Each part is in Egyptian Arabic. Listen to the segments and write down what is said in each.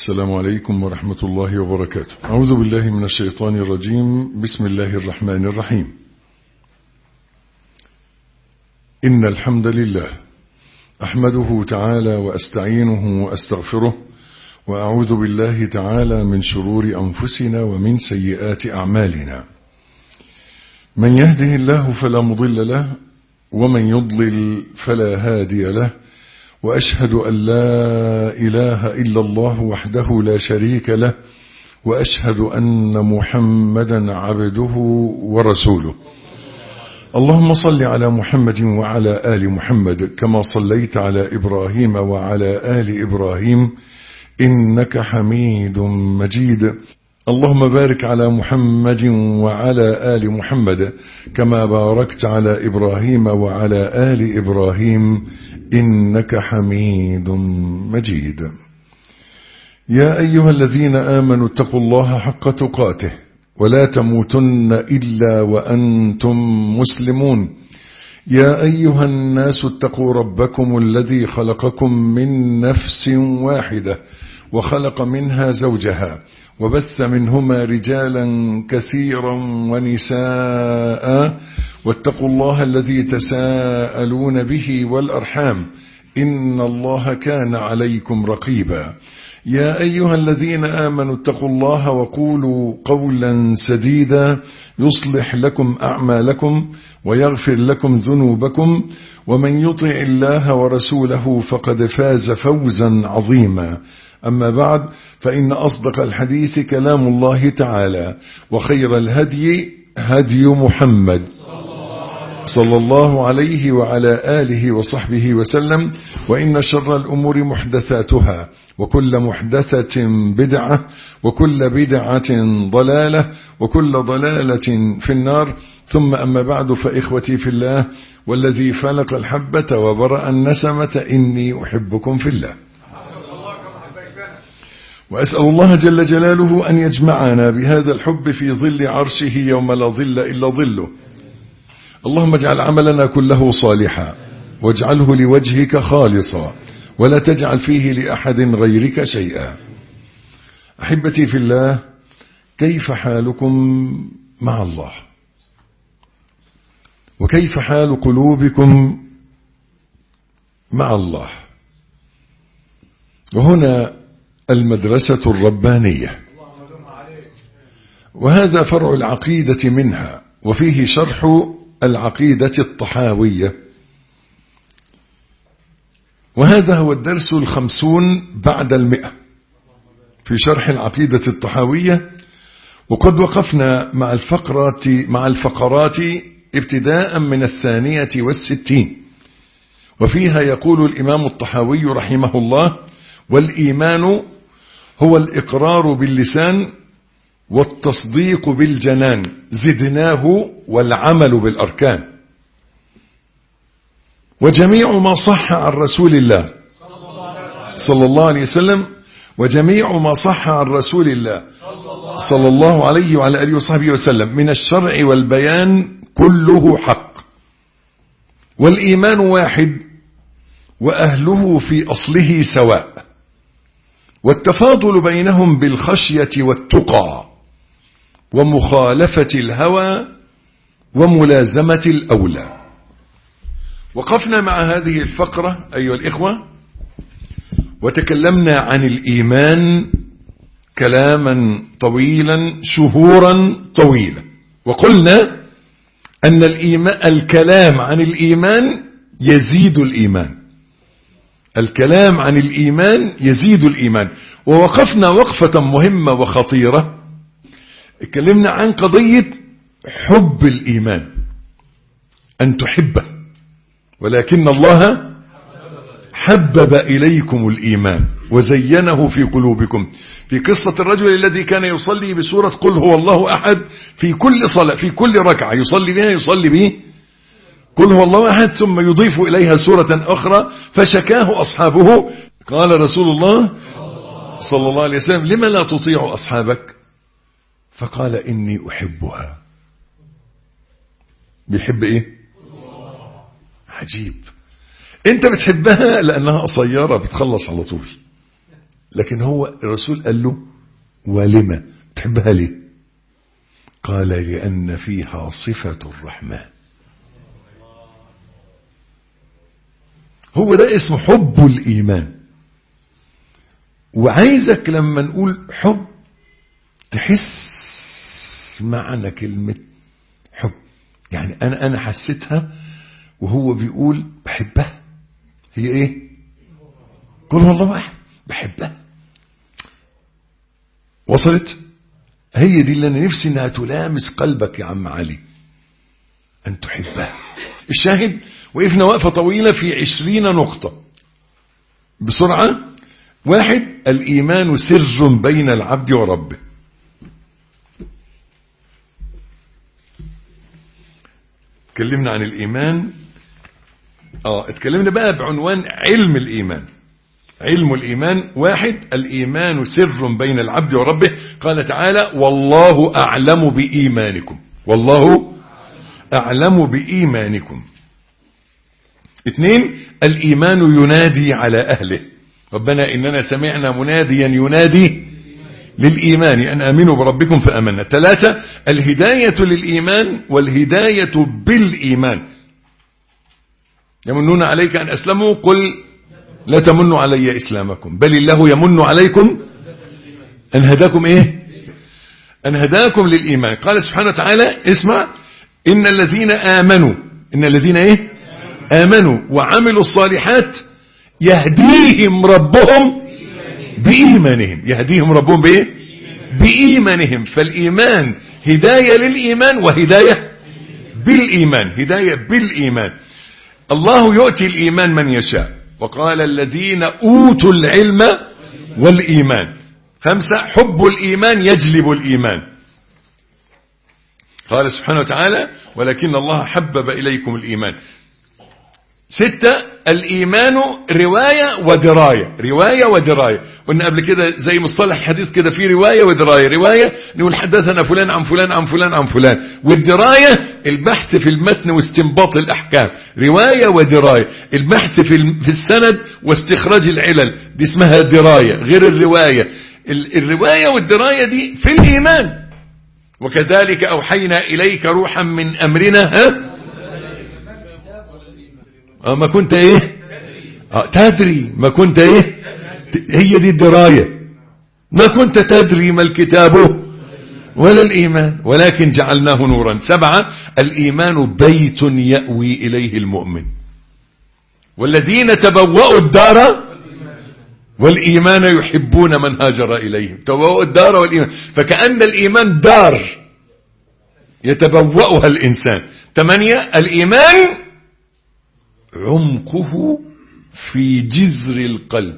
السلام عليكم ورحمة الله وبركاته أعوذ بالله من الشيطان الرجيم بسم الله الرحمن الرحيم إن الحمد لله أحمده تعالى وأستعينه وأستغفره وأعوذ بالله تعالى من شرور أنفسنا ومن سيئات أعمالنا من يهده الله فلا مضل له ومن يضلل فلا هادي له وأشهد أن لا إله إلا الله وحده لا شريك له وأشهد أن محمدا عبده ورسوله اللهم صل على محمد وعلى آل محمد كما صليت على إبراهيم وعلى آل إبراهيم إنك حميد مجيد اللهم بارك على محمد وعلى آل محمد كما باركت على إبراهيم وعلى آل إبراهيم إنك حميد مجيد يا أيها الذين آمنوا اتقوا الله حق تقاته ولا تموتن إلا وأنتم مسلمون يا أيها الناس اتقوا ربكم الذي خلقكم من نفس واحدة وخلق منها زوجها وبث منهما رجالا كثيرا ونساء واتقوا الله الذي تساءلون به والأرحام إن الله كان عليكم رقيبا يا أيها الذين آمنوا اتقوا الله وقولوا قولا سديدا يصلح لكم أعمالكم ويغفر لكم ذنوبكم ومن يطع الله ورسوله فقد فاز فوزا عظيما أما بعد فإن أصدق الحديث كلام الله تعالى وخير الهدي هدي محمد صلى الله عليه وعلى آله وصحبه وسلم وإن شر الأمور محدثاتها وكل محدثة بدعة وكل بدعة ضلالة وكل ضلالة في النار ثم أما بعد فإخوتي في الله والذي فلق الحبة وبرأ النسمة إني أحبكم في الله وأسأل الله جل جلاله أن يجمعنا بهذا الحب في ظل عرشه يوم لا ظل إلا ظله اللهم اجعل عملنا كله صالحا واجعله لوجهك خالصا ولا تجعل فيه لأحد غيرك شيئا أحبتي في الله كيف حالكم مع الله وكيف حال قلوبكم مع الله وهنا المدرسة الربانية وهذا فرع العقيدة منها وفيه شرح العقيدة الطحاوية وهذا هو الدرس الخمسون بعد المئة في شرح العقيدة الطحاوية وقد وقفنا مع الفقرات مع الفقرات ابتداء من الثانية والستين وفيها يقول الإمام الطحاوي رحمه الله والإيمان هو الإقرار باللسان والتصديق بالجنان زدناه والعمل بالأركان وجميع ما صح عن رسول الله صلى الله عليه وسلم وجميع ما صح عن رسول الله صلى الله عليه وعلى آله وصحبه وسلم من الشرع والبيان كله حق والإيمان واحد وأهله في أصله سواء والتفاضل بينهم بالخشية والتقى ومخالفة الهوى وملازمة الأولى وقفنا مع هذه الفقرة أيها الإخوة وتكلمنا عن الإيمان كلاما طويلا شهورا طويلا وقلنا أن الإيمان الكلام عن الإيمان يزيد الإيمان الكلام عن الإيمان يزيد الإيمان ووقفنا وقفة مهمة وخطيرة اتكلمنا عن قضية حب الإيمان أن تحبه ولكن الله حبب إليكم الإيمان وزينه في قلوبكم في قصة الرجل الذي كان يصلي بسورة قل هو الله أحد في كل صلاة في كل ركعة يصلي بها يصلي به قل هو الله أحد ثم يضيف إليها سورة أخرى فشكاه أصحابه قال رسول الله صلى الله عليه وسلم لما لا تطيع أصحابك فقال إني أحبها بيحب إيه عجيب انت بتحبها لانها قصيرة بتخلص على طول لكن هو الرسول قال له ولما تحبها ليه قال لأن فيها صفة الرحمن هو ده اسمه حب الإيمان وعايزك لما نقول حب تحس معنى كلمة حب يعني أنا أنا حسيتها وهو بيقول بحبها هي إيه؟ قل هو الله واحد بحبها وصلت؟ هي دي اللي أنا نفسي إنها تلامس قلبك يا عم علي أن تحبها الشاهد وقفنا وقفة طويلة في عشرين نقطة بسرعة واحد الإيمان سر بين العبد وربه اتكلمنا عن الإيمان اه اتكلمنا بقى بعنوان علم الإيمان علم الإيمان واحد الإيمان سر بين العبد وربه قال تعالى والله أعلم بإيمانكم والله أعلم بإيمانكم اثنين الإيمان ينادي على أهله ربنا إننا سمعنا مناديا ينادي للإيمان أن آمنوا بربكم فأمنا ثلاثة الهداية للإيمان والهداية بالإيمان يمنون عليك أن أسلموا قل لا تمنوا علي إسلامكم بل الله يمن عليكم أن هداكم إيه أن هداكم للإيمان قال سبحانه وتعالى اسمع إن الذين آمنوا إن الذين إيه آمنوا وعملوا الصالحات يهديهم ربهم بإيمانهم يهديهم ربهم بإيه بإيمانهم فالإيمان هداية للإيمان وهداية بالإيمان هداية بالإيمان الله يؤتي الإيمان من يشاء وقال الذين أوتوا العلم والإيمان خمسة حب الإيمان يجلب الإيمان قال سبحانه وتعالى ولكن الله حبب إليكم الإيمان ستة الإيمان رواية ودراية رواية ودراية قلنا قبل كده زي مصطلح حديث كده في رواية ودراية رواية نقول حدثنا فلان عن فلان عن فلان عن فلان والدراية البحث في المتن واستنباط الأحكام رواية ودراية البحث في في السند واستخراج العلل دي اسمها دراية غير الرواية الرواية والدراية دي في الإيمان وكذلك أوحينا إليك روحا من أمرنا ها آه ما كنت ايه آه تدري ما كنت ايه هي دي الدراية ما كنت تدري ما الكتاب ولا الإيمان ولكن جعلناه نورا سبعة الإيمان بيت يأوي إليه المؤمن والذين تبوأوا الدار والإيمان يحبون من هاجر إليهم تبوأوا الدار والإيمان فكأن الإيمان دار يتبوأها الإنسان ثمانية الإيمان عمقه في جذر القلب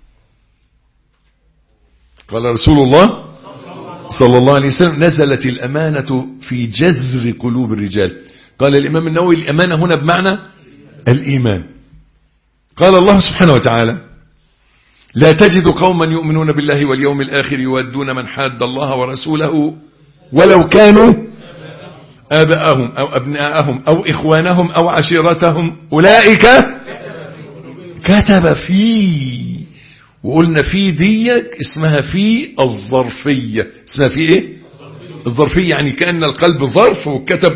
قال رسول الله صلى الله عليه وسلم نزلت الأمانة في جذر قلوب الرجال قال الإمام النووي الأمانة هنا بمعنى الإيمان قال الله سبحانه وتعالى لا تجد قوما يؤمنون بالله واليوم الآخر يودون من حاد الله ورسوله ولو كانوا آباءهم أو أبناءهم أو إخوانهم أو عشيرتهم أولئك كتب في وقلنا في ديك اسمها في الظرفية اسمها في ايه الظرفية يعني كأن القلب ظرف وكتب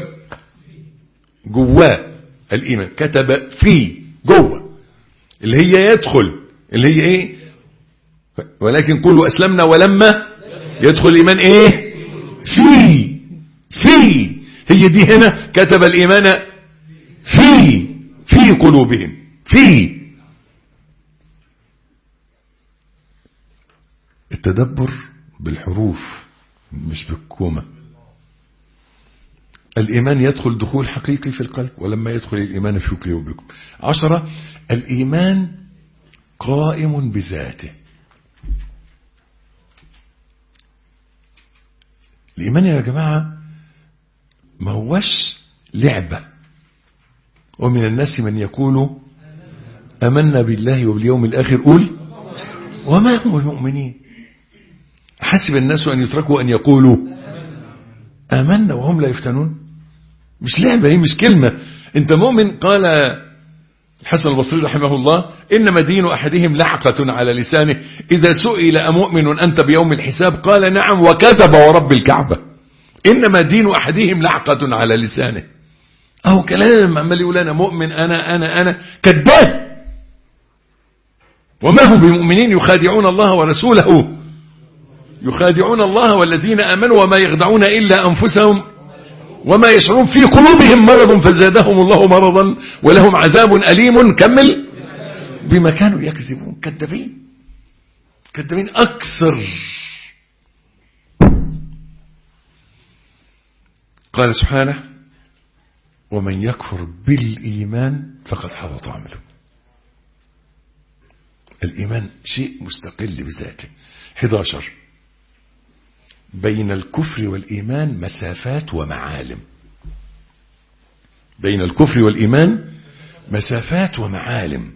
جواه الإيمان كتب في جوه اللي هي يدخل اللي هي ايه ولكن قولوا أسلمنا ولما يدخل الإيمان ايه في في هي دي هنا كتب الإيمان في في قلوبهم في التدبر بالحروف مش بالكومة الإيمان يدخل دخول حقيقي في القلب ولما يدخل الإيمان في قلوبكم عشرة الإيمان قائم بذاته الإيمان يا جماعة ما هوش لعبة ومن الناس من يقول أمنا بالله وباليوم الآخر قول وما هم المؤمنين حسب الناس أن يتركوا أن يقولوا آمنا وهم لا يفتنون مش لعبة هي مش كلمة انت مؤمن قال الحسن البصري رحمه الله إنما دين أحدهم لعقة على لسانه إذا سئل أمؤمن أنت بيوم الحساب قال نعم وكذب ورب الكعبة إنما دين أحدهم لعقة على لسانه أهو كلام عمال يقول أنا مؤمن أنا أنا أنا كذاب وما هم بمؤمنين يخادعون الله ورسوله يخادعون الله والذين آمنوا وما يخدعون إلا أنفسهم وما يشعرون في قلوبهم مرض فزادهم الله مرضا ولهم عذاب أليم كمل بما كانوا يكذبون كذابين كذابين أكثر قال سبحانه ومن يكفر بالإيمان فقد حبط عمله الإيمان شيء مستقل بذاته 11 بين الكفر والإيمان مسافات ومعالم بين الكفر والإيمان مسافات ومعالم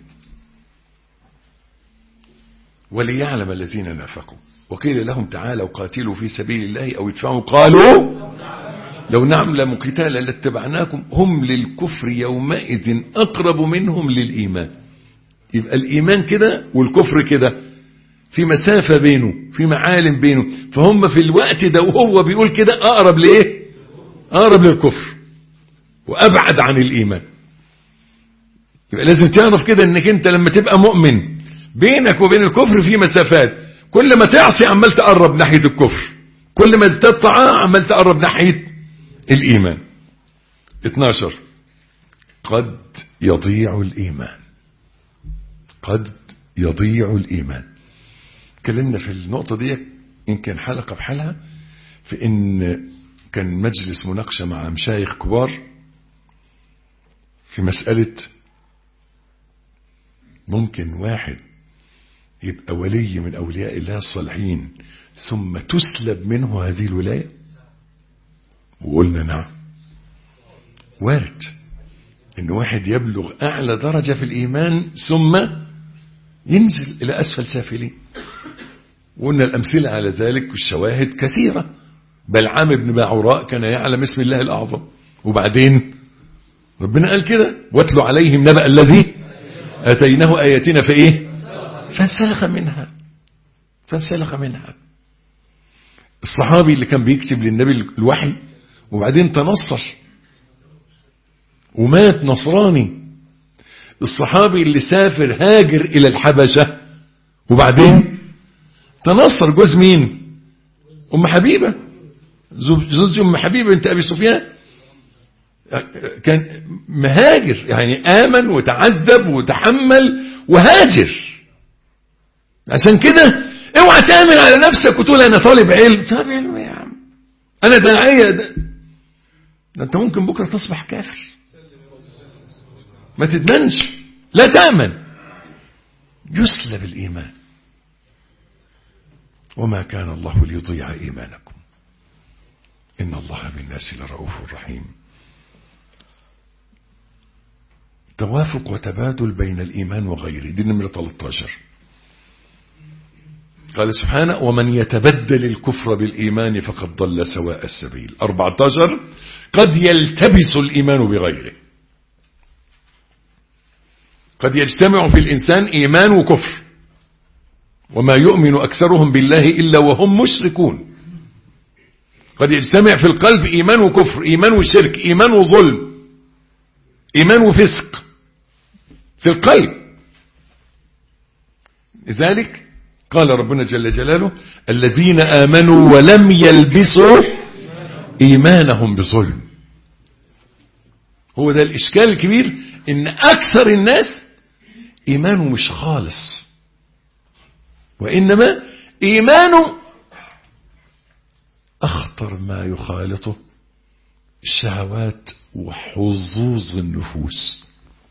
وليعلم الذين نافقوا وقيل لهم تعالوا قاتلوا في سبيل الله أو ادفعوا قالوا لو نعلم قتالا لاتبعناكم هم للكفر يومئذ أقرب منهم للإيمان يبقى الإيمان كده والكفر كده في مسافة بينه في معالم بينه فهم في الوقت ده وهو بيقول كده أقرب لإيه أقرب للكفر وأبعد عن الإيمان يبقى لازم تعرف كده انك انت لما تبقى مؤمن بينك وبين الكفر في مسافات كل ما تعصي عمال تقرب ناحية الكفر كل ما ازداد طاعة عمال تقرب ناحية الإيمان 12 قد يضيع الإيمان قد يضيع الإيمان اتكلمنا في النقطة دي يمكن حلقة بحالها في ان كان مجلس مناقشة مع مشايخ كبار في مسألة ممكن واحد يبقى ولي من أولياء الله الصالحين ثم تسلب منه هذه الولاية وقلنا نعم وارد ان واحد يبلغ اعلى درجة في الايمان ثم ينزل الى اسفل سافلين وقلنا الامثلة على ذلك والشواهد كثيرة بلعام بن باعوراء كان يعلم اسم الله الاعظم وبعدين ربنا قال كده واتلوا عليهم نبأ الذي اتيناه اياتنا في ايه فانسلخ منها فانسلخ منها الصحابي اللي كان بيكتب للنبي الوحي وبعدين تنصر ومات نصراني الصحابي اللي سافر هاجر إلى الحبشة وبعدين تنصر جوز مين أم حبيبة زوج أم حبيبة بنت أبي سفيان كان مهاجر يعني آمن وتعذب وتحمل وهاجر عشان كده اوعى تامن على نفسك وتقول انا طالب علم طالب علم يا عم انا داعيه ده, ده انت ممكن بكره تصبح كافر ما تتمنش لا تامن يسلب الايمان وما كان الله ليضيع ايمانكم ان الله بالناس لرؤوف رحيم توافق وتبادل بين الايمان وغيره دي نمره 13 قال سبحانه ومن يتبدل الكفر بالإيمان فقد ضل سواء السبيل 14 قد يلتبس الإيمان بغيره قد يجتمع في الإنسان إيمان وكفر وما يؤمن أكثرهم بالله إلا وهم مشركون قد يجتمع في القلب إيمان وكفر إيمان وشرك إيمان وظلم إيمان وفسق في القلب لذلك قال ربنا جل جلاله الذين آمنوا ولم يلبسوا إيمانهم بظلم هو ده الإشكال الكبير إن أكثر الناس إيمانه مش خالص وإنما إيمانه أخطر ما يخالطه الشهوات وحظوظ النفوس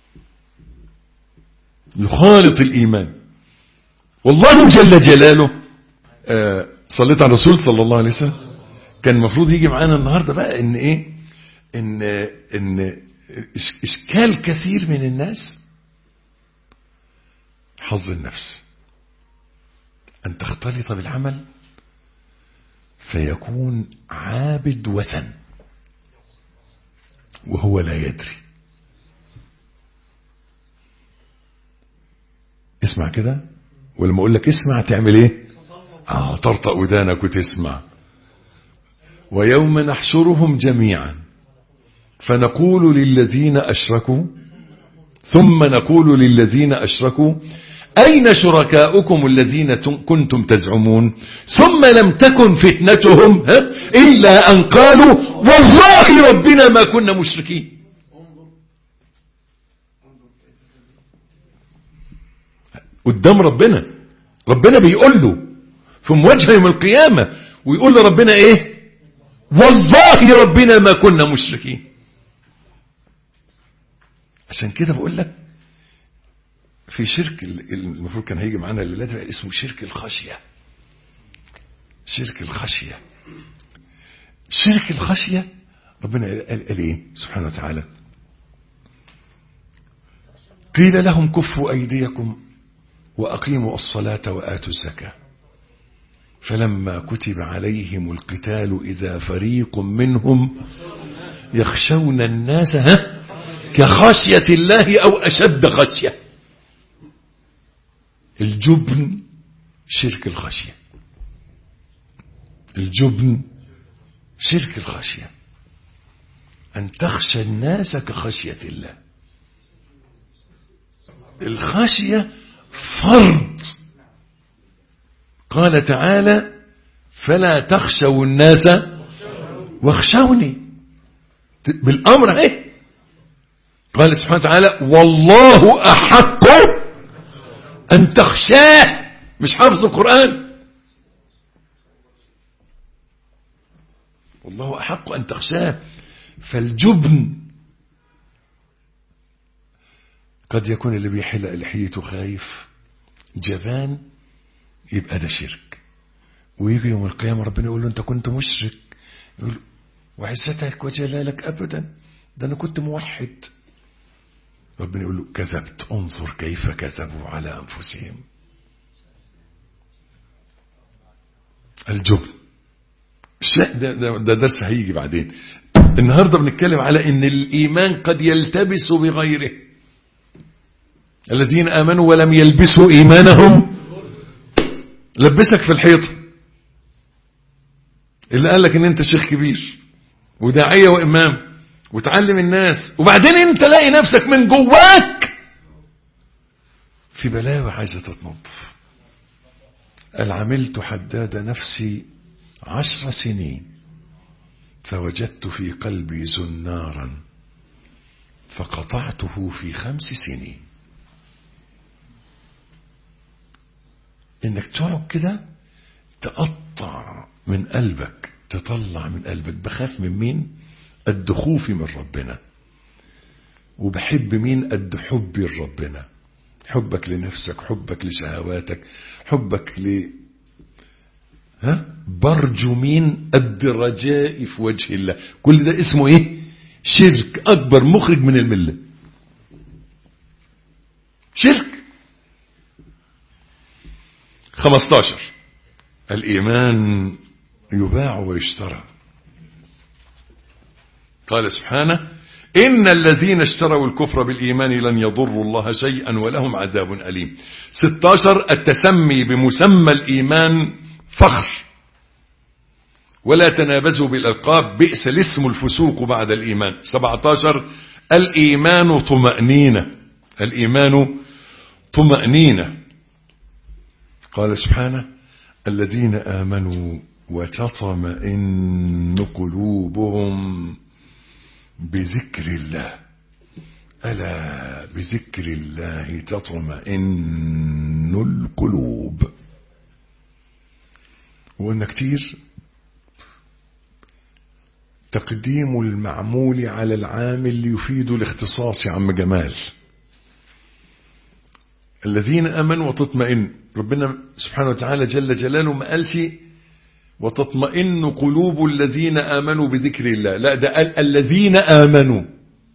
يخالط الإيمان والله جل جلاله آه صليت على الرسول صلى الله عليه وسلم كان المفروض يجي معانا النهاردة بقى ان ايه ان, إن اشكال كثير من الناس حظ النفس ان تختلط بالعمل فيكون عابد وثن وهو لا يدري اسمع كده ولما اقول لك اسمع تعمل ايه اه طرطق ودانك وتسمع ويوم نحشرهم جميعا فنقول للذين اشركوا ثم نقول للذين اشركوا اين شركاؤكم الذين كنتم تزعمون ثم لم تكن فتنتهم الا ان قالوا والله ربنا ما كنا مشركين قدام ربنا ربنا بيقول له في مواجهه يوم القيامه ويقول لربنا ايه والله ربنا ما كنا مشركين عشان كده بقول لك في شرك المفروض كان هيجي معانا الليله ده اسمه شرك الخشيه شرك الخشيه شرك الخشيه ربنا قال, قال ايه سبحانه وتعالى قيل لهم كفوا ايديكم واقيموا الصلاه واتوا الزكاه فلما كتب عليهم القتال اذا فريق منهم يخشون الناس ها كخشيه الله او اشد خشيه الجبن شرك الخشية الجبن شرك الخشية أن تخشى الناس كخشية الله الخشية فرض قال تعالى فلا تخشوا الناس واخشوني بالأمر اهي قال سبحانه وتعالى والله أحق أن تخشاه مش حافظ القرآن والله أحق أن تخشاه فالجبن قد يكون اللي بيحلق لحيته خايف جبان يبقى ده شرك ويجي يوم القيامة ربنا يقول له أنت كنت مشرك يقول وعزتك وجلالك أبدا ده أنا كنت موحد ربنا يقول له كذبت انظر كيف كذبوا على أنفسهم الجبن ده, ده, ده درس هيجي بعدين النهاردة بنتكلم على ان الإيمان قد يلتبس بغيره الذين آمنوا ولم يلبسوا إيمانهم لبسك في الحيط اللي قال لك ان انت شيخ كبير وداعية وإمام وتعلم الناس وبعدين انت لاقي نفسك من جواك في بلاوي عايزة تتنظف قال عملت حداد نفسي عشر سنين فوجدت في قلبي زنارا فقطعته في خمس سنين انك تقعد كده تقطع من قلبك تطلع من قلبك بخاف من مين قد خوفي من ربنا وبحب مين قد حبي لربنا حبك لنفسك حبك لشهواتك حبك ل ها برجو مين قد رجائي في وجه الله كل ده اسمه ايه شرك اكبر مخرج من المله شرك 15 الايمان يباع ويشترى قال سبحانه إن الذين اشتروا الكفر بالإيمان لن يضروا الله شيئا ولهم عذاب أليم 16 التسمي بمسمى الإيمان فخر ولا تنابزوا بالألقاب بئس الاسم الفسوق بعد الإيمان 17 الإيمان طمأنينة الإيمان طمأنينة قال سبحانه الذين آمنوا وتطمئن قلوبهم بذكر الله ألا بذكر الله تطمئن القلوب وقلنا كتير تقديم المعمول على العامل ليفيد الاختصاص يا عم جمال الذين امنوا وتطمئن ربنا سبحانه وتعالى جل جلاله ما قالش وتطمئن قلوب الذين امنوا بذكر الله لا ده قال الذين امنوا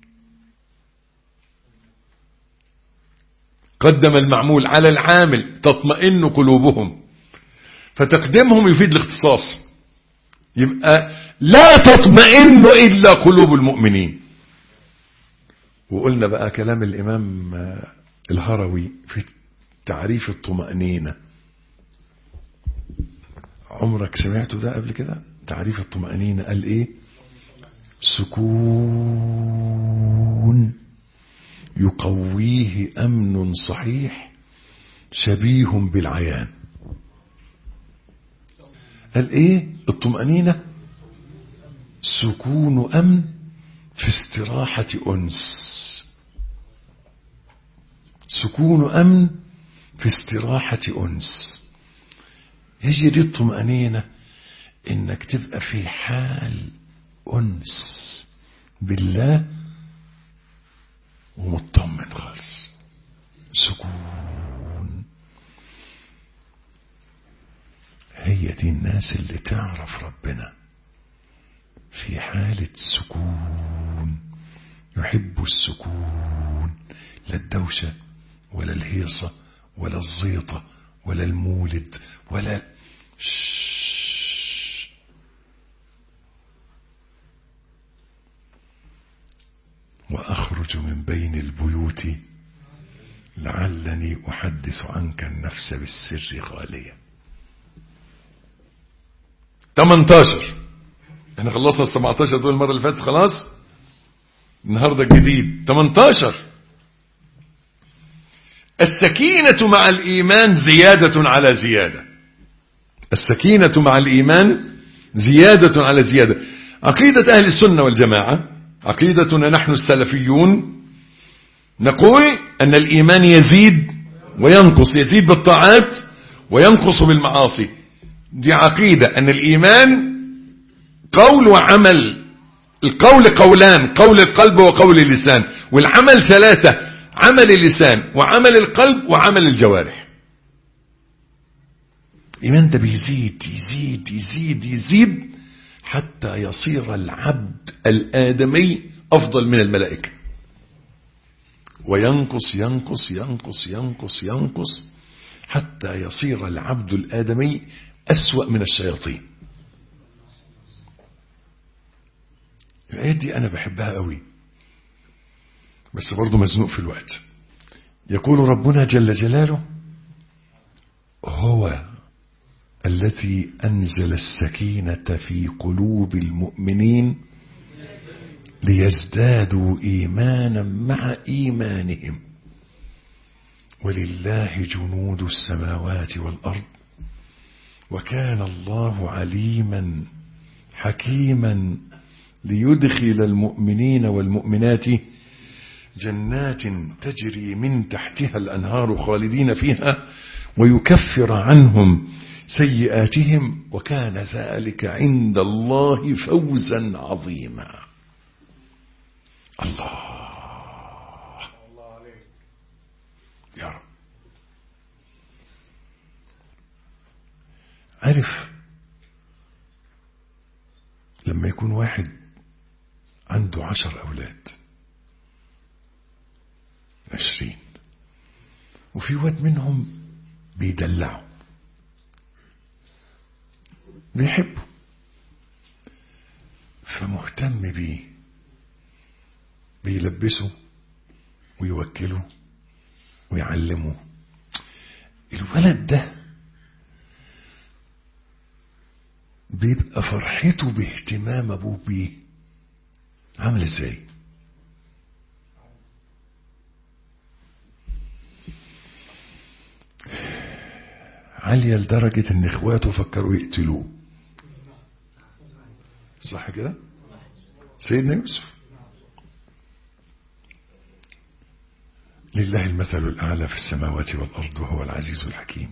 قدم المعمول على العامل تطمئن قلوبهم فتقديمهم يفيد الاختصاص يبقى لا تطمئن الا قلوب المؤمنين وقلنا بقى كلام الامام الهروي في تعريف الطمأنينة عمرك سمعته ده قبل كده تعريف الطمأنينة قال ايه سكون يقويه امن صحيح شبيه بالعيان قال ايه الطمأنينة سكون امن في استراحة انس سكون امن في استراحة انس هي دي الطمأنينة انك تبقى في حال انس بالله ومطمن خالص سكون هي دي الناس اللي تعرف ربنا في حالة سكون يحب السكون لا الدوشة ولا الهيصة ولا الزيطة ولا المولد ولا شش. وأخرج من بين البيوت لعلني أحدث عنك النفس بالسر غالية 18 احنا خلصنا ال 17 دول المرة اللي فاتت خلاص النهاردة الجديد 18 السكينة مع الإيمان زيادة على زيادة السكينة مع الإيمان زيادة على زيادة عقيدة أهل السنة والجماعة عقيدتنا نحن السلفيون نقول أن الإيمان يزيد وينقص يزيد بالطاعات وينقص بالمعاصي دي عقيدة أن الإيمان قول وعمل القول قولان قول القلب وقول اللسان والعمل ثلاثة عمل اللسان وعمل القلب وعمل الجوارح الإيمان ده بيزيد يزيد يزيد يزيد حتى يصير العبد الآدمي أفضل من الملائكة وينقص ينقص ينقص ينقص ينقص حتى يصير العبد الآدمي أسوأ من الشياطين الآيات دي أنا بحبها قوي بس برضه مزنوق في الوقت يقول ربنا جل جلاله هو الذي أنزل السكينة في قلوب المؤمنين ليزدادوا إيمانا مع إيمانهم ولله جنود السماوات والأرض وكان الله عليما حكيما ليدخل المؤمنين والمؤمنات جنات تجري من تحتها الأنهار خالدين فيها ويكفر عنهم سيئاتهم وكان ذلك عند الله فوزا عظيما الله يا رب عارف لما يكون واحد عنده عشر أولاد عشرين وفي واد منهم بيدلعه بيحبه فمهتم بيه بيلبسه ويوكله ويعلمه الولد ده بيبقى فرحته باهتمام ابوه بيه عامل ازاي عالية لدرجة ان اخواته فكروا يقتلوه صح كده سيدنا يوسف لله المثل الأعلى في السماوات والأرض وهو العزيز الحكيم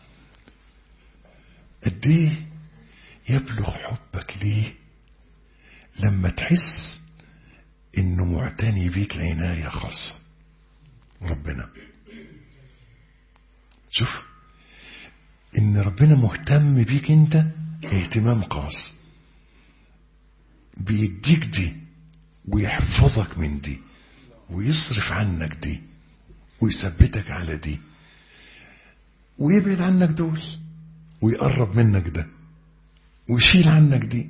قد ايه يبلغ حبك ليه لما تحس انه معتني بيك عناية خاصة ربنا شوف ان ربنا مهتم بيك انت اهتمام خاص بيديك دي ويحفظك من دي ويصرف عنك دي ويثبتك على دي ويبعد عنك دول ويقرب منك ده ويشيل عنك دي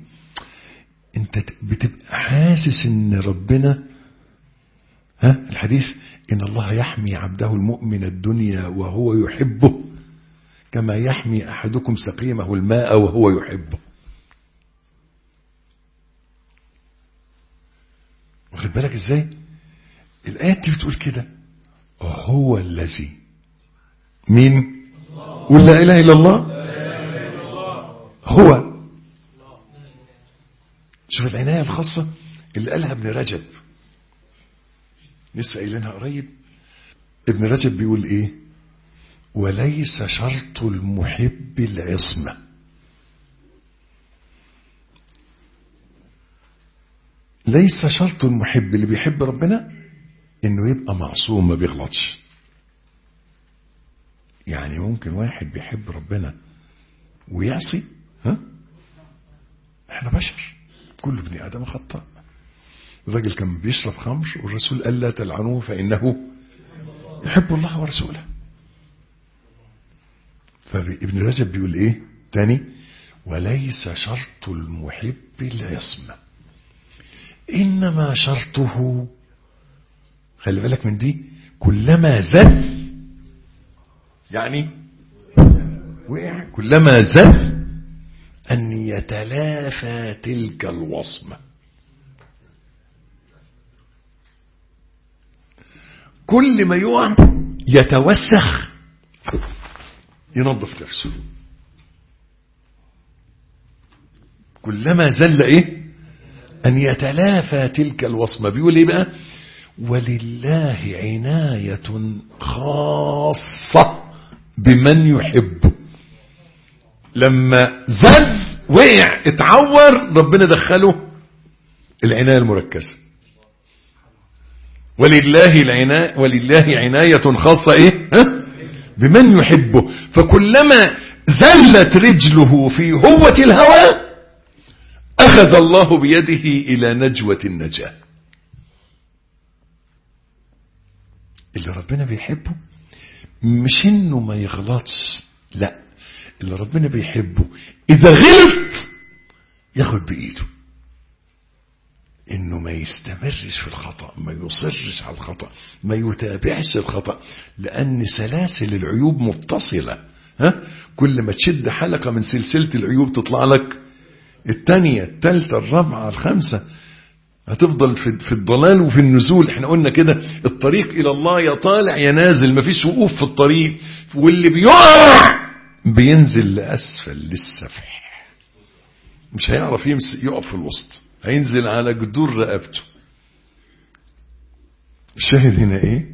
انت بتبقى حاسس ان ربنا ها الحديث إن الله يحمي عبده المؤمن الدنيا وهو يحبه كما يحمي أحدكم سقيمه الماء وهو يحبه واخد بالك ازاي الآيات دي بتقول كده هو الذي مين قل لا إله إلا الله هو شوف العناية الخاصة اللي قالها ابن رجب لسه قايلينها قريب ابن رجب بيقول ايه وليس شرط المحب العصمة ليس شرط المحب اللي بيحب ربنا انه يبقى معصوم ما بيغلطش يعني ممكن واحد بيحب ربنا ويعصي ها احنا بشر كل ابن ادم خطاء الراجل كان بيشرب خمر والرسول قال لا تلعنوه فانه يحب الله ورسوله فابن رجب بيقول ايه تاني وليس شرط المحب العصمة انما شرطه خلي بالك من دي كلما زل يعني وقع كلما زل ان يتلافى تلك الوصمه كل ما يقع يتوسخ ينظف نفسه كلما زل ايه ان يتلافى تلك الوصمة بيقول ايه بقى ولله عناية خاصة بمن يحبه لما زل وقع اتعور ربنا دخله العناية المركزة ولله العناية ولله عناية خاصة ايه ها؟ بمن يحبه فكلما زلت رجله في هوة الهوى أخذ الله بيده إلى نجوة النجاة اللي ربنا بيحبه مش انه ما يغلطش لا اللي ربنا بيحبه اذا غلط ياخد بايده انه ما يستمرش في الخطأ ما يصرش على الخطأ ما يتابعش الخطأ لان سلاسل العيوب متصلة ها كل ما تشد حلقة من سلسلة العيوب تطلع لك الثانية الثالثة الرابعة الخامسة هتفضل في في الضلال وفي النزول احنا قلنا كده الطريق الى الله يا طالع يا نازل مفيش وقوف في الطريق واللي بيقع بينزل لاسفل للسفح مش هيعرف يمسك يقف في الوسط هينزل على جدور رقبته الشاهد هنا ايه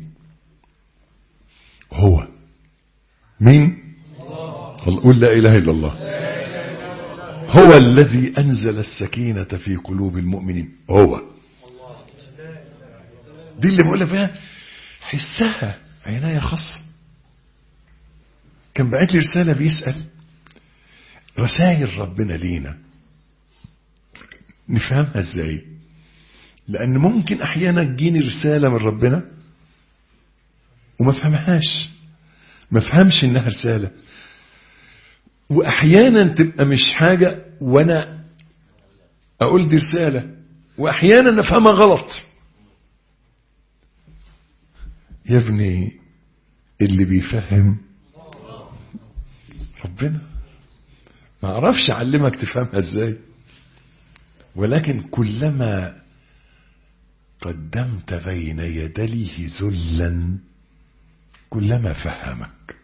هو مين قل لا اله الا الله هو الذي أنزل السكينة في قلوب المؤمنين هو دي اللي بقولها فيها حسها عناية خاصة كان بعت لي رسالة بيسأل رسائل ربنا لينا نفهمها ازاي لأن ممكن أحيانا تجيني رسالة من ربنا وما فهمهاش ما فهمش إنها رسالة واحيانا تبقى مش حاجة وانا اقول دي رسالة واحيانا نفهمها غلط يا ابني اللي بيفهم ربنا ما اعرفش اعلمك تفهمها ازاي ولكن كلما قدمت بين يديه ذلا كلما فهمك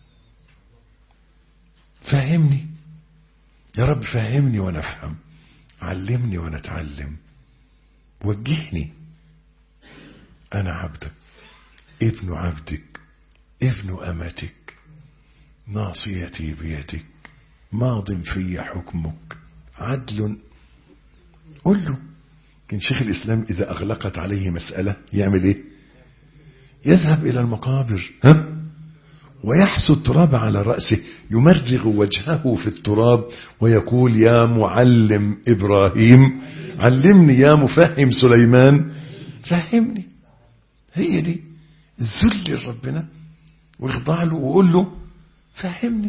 فهمني يا رب فهمني وانا افهم علمني وانا اتعلم وجهني انا عبدك ابن عبدك ابن امتك ناصيتي بيدك ماض في حكمك عدل قل له كان شيخ الاسلام اذا اغلقت عليه مساله يعمل ايه يذهب الى المقابر ها ويحسو التراب على رأسه يمرغ وجهه في التراب ويقول يا معلم إبراهيم علمني يا مفهم سليمان فهمني هي دي الذل لربنا واخضع له وقول له فهمني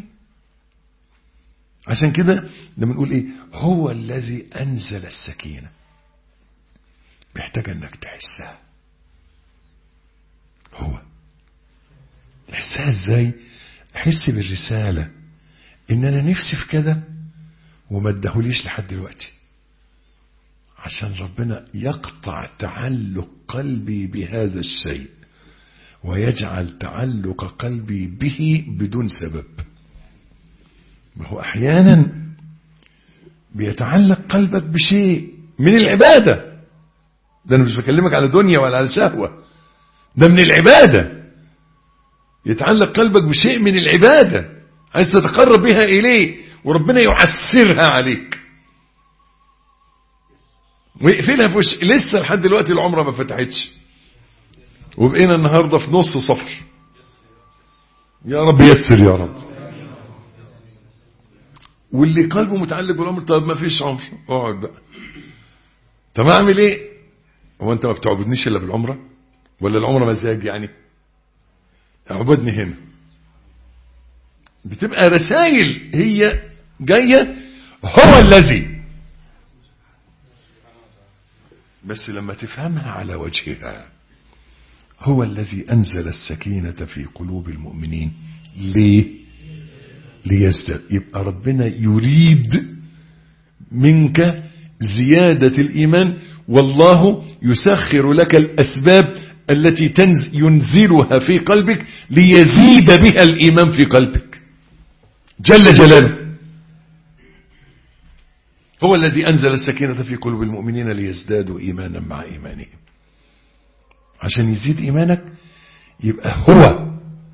عشان كده لما نقول ايه هو الذي انزل السكينه محتاج انك تحسها هو احسها ازاي احس بالرسالة ان انا نفسي في كده وما ادهوليش لحد دلوقتي عشان ربنا يقطع تعلق قلبي بهذا الشيء ويجعل تعلق قلبي به بدون سبب ما هو احيانا بيتعلق قلبك بشيء من العبادة ده انا مش بكلمك على دنيا ولا على شهوة ده من العبادة يتعلق قلبك بشيء من العبادة عايز تتقرب بها إليه وربنا يعسرها عليك ويقفلها في وش لسه لحد دلوقتي العمرة ما فتحتش وبقينا النهاردة في نص صفر يا رب يسر يا رب واللي قلبه متعلق بالعمر طب ما فيش عمر اقعد بقى طب اعمل ايه هو انت ما بتعبدنيش الا بالعمره ولا العمره مزاج يعني اعبدني هنا بتبقى رسائل هي جايه هو الذي بس لما تفهمها على وجهها هو الذي انزل السكينه في قلوب المؤمنين ليه ليزداد يبقى ربنا يريد منك زيادة الإيمان والله يسخر لك الأسباب التي تنز ينزلها في قلبك ليزيد بها الإيمان في قلبك جل جلاله هو الذي أنزل السكينة في قلوب المؤمنين ليزدادوا إيمانا مع إيمانهم عشان يزيد إيمانك يبقى هو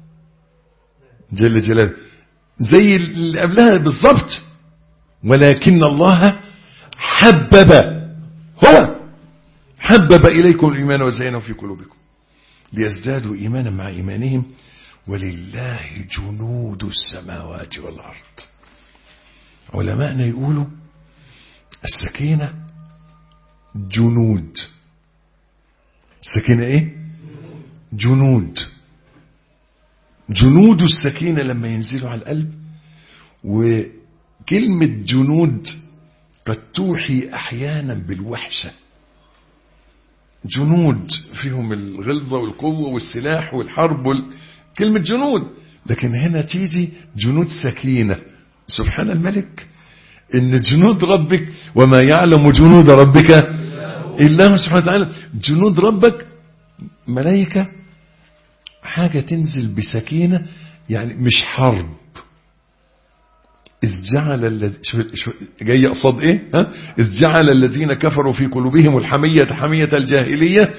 جل جلاله زي اللي قبلها بالظبط ولكن الله حبب هو حبب إليكم الإيمان وزينه في قلوبكم ليزدادوا إيمانا مع إيمانهم ولله جنود السماوات والأرض علماءنا يقولوا السكينة جنود السكينة ايه جنود جنود السكينة لما ينزلوا على القلب وكلمة جنود قد توحي أحيانا بالوحشة جنود فيهم الغلظة والقوة والسلاح والحرب وال... كلمة جنود لكن هنا تيجي جنود سكينة سبحان الملك إن جنود ربك وما يعلم جنود ربك إلا هو سبحانه وتعالى جنود ربك ملائكة حاجة تنزل بسكينة يعني مش حرب إذ جعل الذي جاي قصاد إيه ها؟ إذ جعل الذين كفروا في قلوبهم الحمية حمية الجاهلية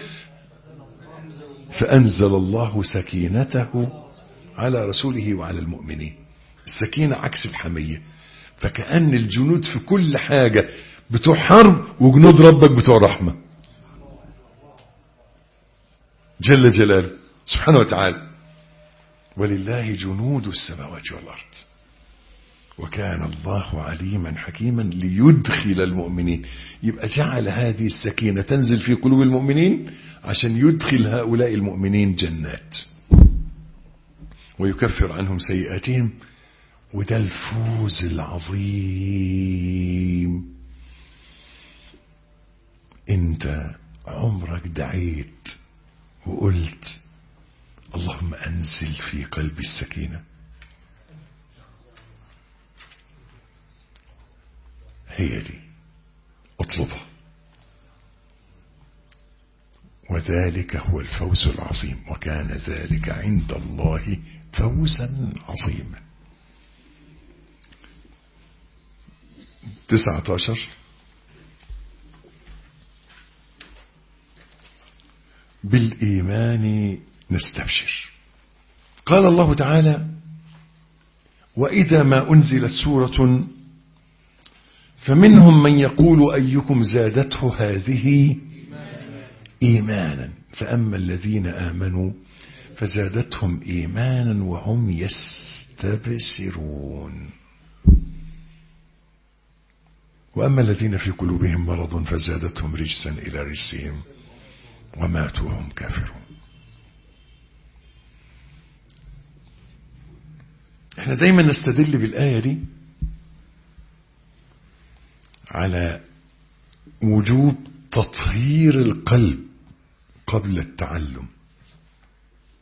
فأنزل الله سكينته على رسوله وعلى المؤمنين السكينة عكس الحمية فكأن الجنود في كل حاجة بتوع حرب وجنود ربك بتوع رحمة جل جلاله سبحانه وتعالى ولله جنود السماوات والأرض وكان الله عليما حكيما ليدخل المؤمنين يبقى جعل هذه السكينة تنزل في قلوب المؤمنين عشان يدخل هؤلاء المؤمنين جنات ويكفر عنهم سيئاتهم وده الفوز العظيم انت عمرك دعيت وقلت اللهم انزل في قلبي السكينه هي دي اطلبها وذلك هو الفوز العظيم وكان ذلك عند الله فوزا عظيما تسعة عشر بالإيمان نستبشر قال الله تعالى وإذا ما أنزلت سورة فمنهم من يقول أيكم زادته هذه إيمانا فأما الذين آمنوا فزادتهم إيمانا وهم يستبشرون وأما الذين في قلوبهم مرض فزادتهم رجسا إلى رجسهم وماتوا وهم كافرون احنا دايما نستدل بالآية دي على وجوب تطهير القلب قبل التعلم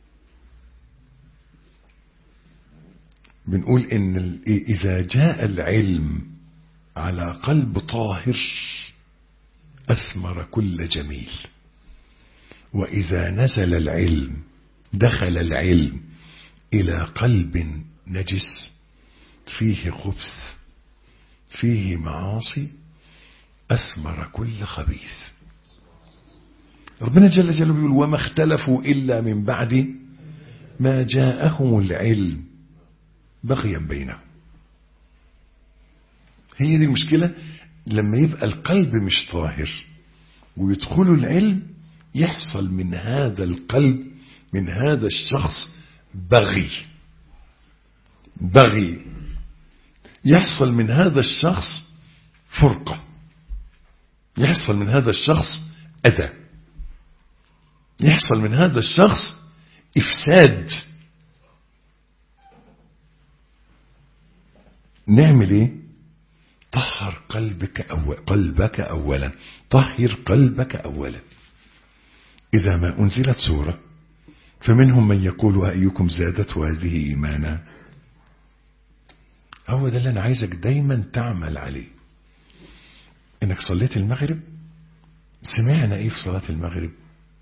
بنقول ان ال- اذا جاء العلم على قلب طاهر اثمر كل جميل واذا نزل العلم دخل العلم الى قلب نجس فيه خبث فيه معاصي اثمر كل خبيث ربنا جل جلاله بيقول وما اختلفوا الا من بعد ما جاءهم العلم بغيا بينهم هي دي المشكلة لما يبقى القلب مش طاهر ويدخلوا العلم يحصل من هذا القلب من هذا الشخص بغي بغي يحصل من هذا الشخص فرقة يحصل من هذا الشخص أذى يحصل من هذا الشخص إفساد نعمل ايه طهر قلبك أول قلبك أولا طهر قلبك أولا إذا ما أنزلت سورة فمنهم من يقول أيكم زادته هذه إيمانا هو ده اللي أنا عايزك دايما تعمل عليه إنك صليت المغرب سمعنا إيه في صلاة المغرب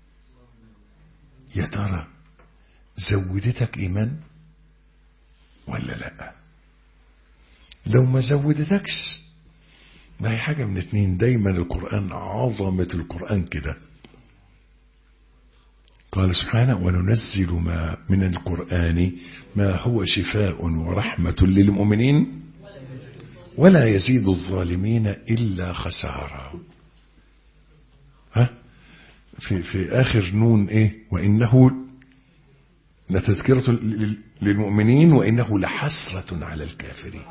يا ترى زودتك إيمان ولا لأ لو ما زودتكش ما هي حاجة من اتنين دايما القرآن عظمة القرآن كده قال سبحانه وننزل ما من القرآن ما هو شفاء ورحمة للمؤمنين ولا يزيد الظالمين إلا خسارا ها في, في آخر نون إيه وإنه لتذكرة للمؤمنين وإنه لحسرة على الكافرين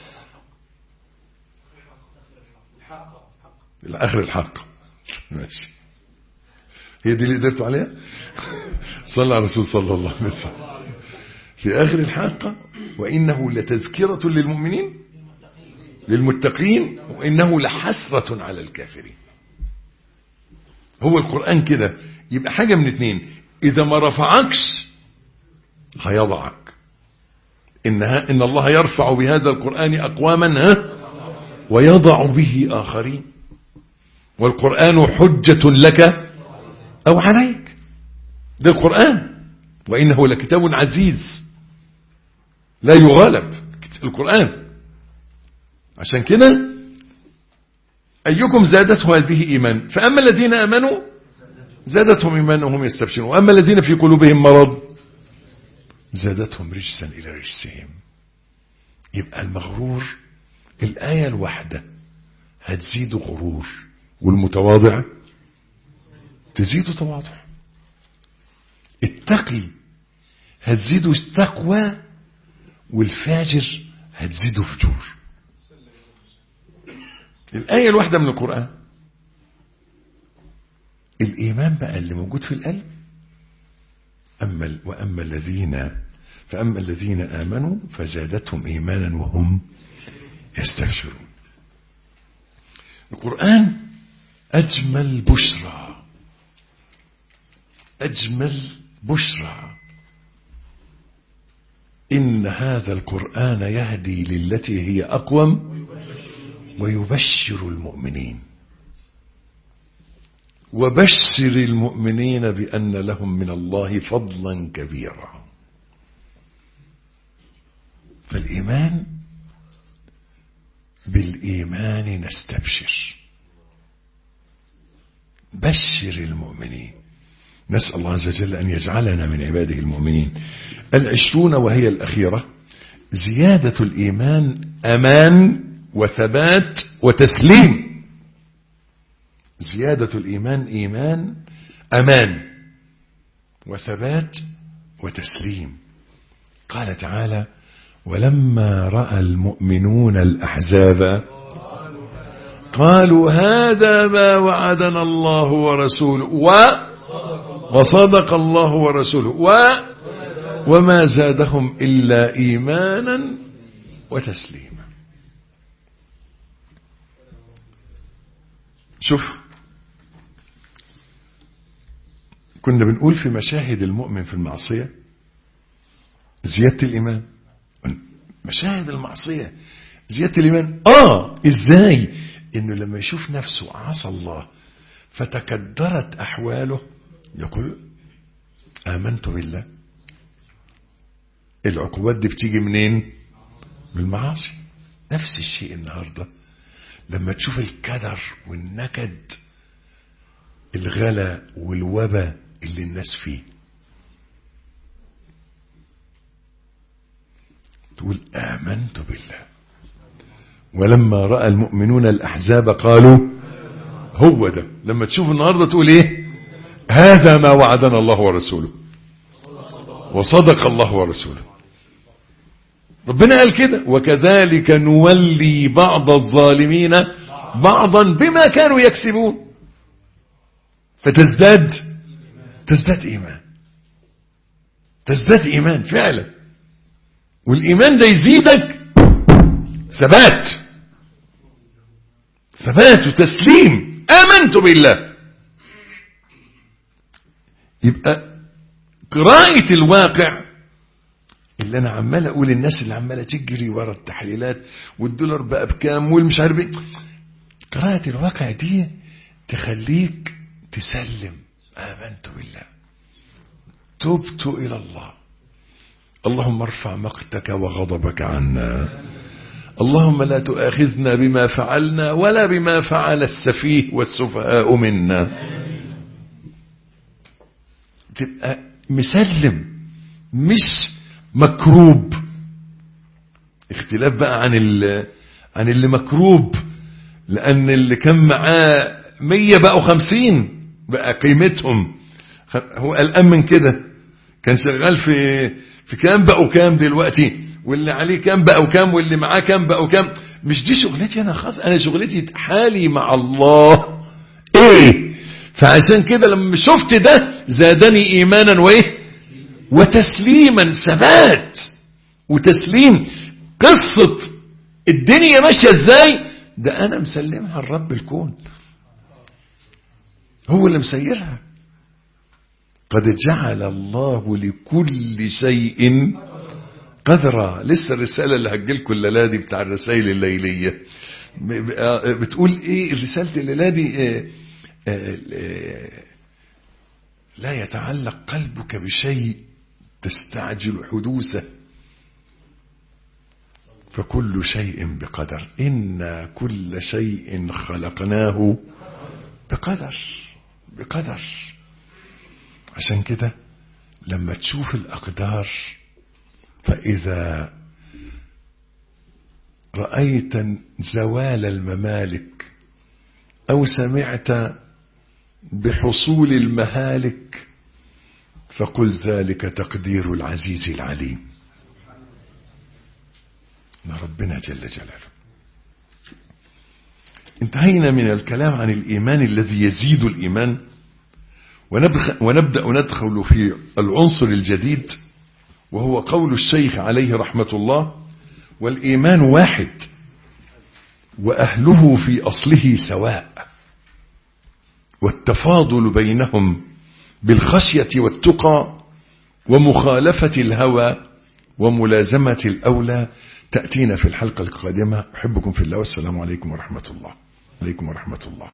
الآخر الحق ماشي هي دي اللي قدرتوا عليها صلى على الرسول صلى الله عليه وسلم في آخر الحلقة وإنه لتذكرة للمؤمنين للمتقين وإنه لحسرة على الكافرين هو القرآن كده يبقى حاجة من اتنين إذا ما رفعكش هيضعك إنها إن الله يرفع بهذا القرآن أقواما ها ويضع به آخرين والقرآن حجة لك أو عليك ده القرآن وإنه لكتاب عزيز لا يغالب القرآن عشان كده أيكم زادته هذه إيمان فأما الذين آمنوا زادتهم إيمانا وهم يستبشرون وأما الذين في قلوبهم مرض زادتهم رجسا إلى رجسهم يبقى المغرور الآية الواحدة هتزيد غرور والمتواضع تزيد تواضع التقي هتزيد التقوى والفاجر هتزيد فجور الآية الواحدة من القرآن الإيمان بقى اللي موجود في القلب أما وأما الذين فأما الذين آمنوا فزادتهم إيمانا وهم يستبشرون القرآن أجمل بشرى أجمل بشرى إن هذا القرآن يهدي للتي هي أقوم ويبشر المؤمنين وبشر المؤمنين بأن لهم من الله فضلا كبيرا فالإيمان بالإيمان نستبشر بشر المؤمنين نسأل الله عز وجل أن يجعلنا من عباده المؤمنين العشرون وهي الأخيرة زيادة الإيمان أمان وثبات وتسليم زيادة الإيمان إيمان أمان وثبات وتسليم قال تعالى ولما رأى المؤمنون الأحزاب قالوا هذا ما وعدنا الله ورسوله و وصدق الله ورسوله و وما زادهم إلا إيمانا وتسليما شوف كنا بنقول في مشاهد المؤمن في المعصية زيادة الإيمان مشاهد المعصية زيادة الإيمان آه إزاي إنه لما يشوف نفسه عصى الله فتكدرت أحواله يقول آمنت بالله العقوبات دي بتيجي منين من المعاصي نفس الشيء النهاردة لما تشوف الكدر والنكد الغلا والوبا اللي الناس فيه تقول آمنت بالله ولما رأى المؤمنون الأحزاب قالوا هو ده لما تشوف النهاردة تقول ايه هذا ما وعدنا الله ورسوله وصدق الله ورسوله ربنا قال كده وكذلك نولي بعض الظالمين بعضا بما كانوا يكسبون فتزداد تزداد إيمان تزداد إيمان فعلا والإيمان ده يزيدك ثبات ثبات وتسليم آمنت بالله يبقى قراءة الواقع اللي انا عمال اقول الناس اللي عماله تجري ورا التحليلات والدولار بقى بكام والمش عارف ايه قراءة الواقع دي تخليك تسلم آمنت بالله تبت إلى الله اللهم ارفع مقتك وغضبك عنا اللهم لا تؤاخذنا بما فعلنا ولا بما فعل السفيه والسفهاء منا تبقى مسلم مش مكروب اختلاف بقى عن عن اللي مكروب لان اللي كان معاه مية بقوا خمسين بقى قيمتهم هو قلقان من كده كان شغال في في كام بقوا كام دلوقتي واللي عليه كام بقوا كام واللي معاه كام بقوا كام مش دي شغلتي انا خاص انا شغلتي حالي مع الله ايه فعشان كده لما شفت ده زادني ايمانا وايه وتسليما ثبات وتسليم قصة الدنيا ماشية ازاي ده انا مسلمها لرب الكون هو اللي مسيرها قد جعل الله لكل شيء قدرا لسه الرسالة اللي هجيلكم الليلة دي بتاع الرسائل الليلية بتقول ايه الرسالة الليلة دي إيه لا يتعلق قلبك بشيء تستعجل حدوثه فكل شيء بقدر إن كل شيء خلقناه بقدر بقدر عشان كده لما تشوف الأقدار فإذا رأيت زوال الممالك أو سمعت بحصول المهالك فقل ذلك تقدير العزيز العليم ما ربنا جل جلاله انتهينا من الكلام عن الإيمان الذي يزيد الإيمان ونبدأ ندخل في العنصر الجديد وهو قول الشيخ عليه رحمة الله والإيمان واحد وأهله في أصله سواء والتفاضل بينهم بالخشية والتقى ومخالفة الهوى وملازمة الأولى تأتينا في الحلقة القادمة أحبكم في الله والسلام عليكم ورحمة الله عليكم ورحمة الله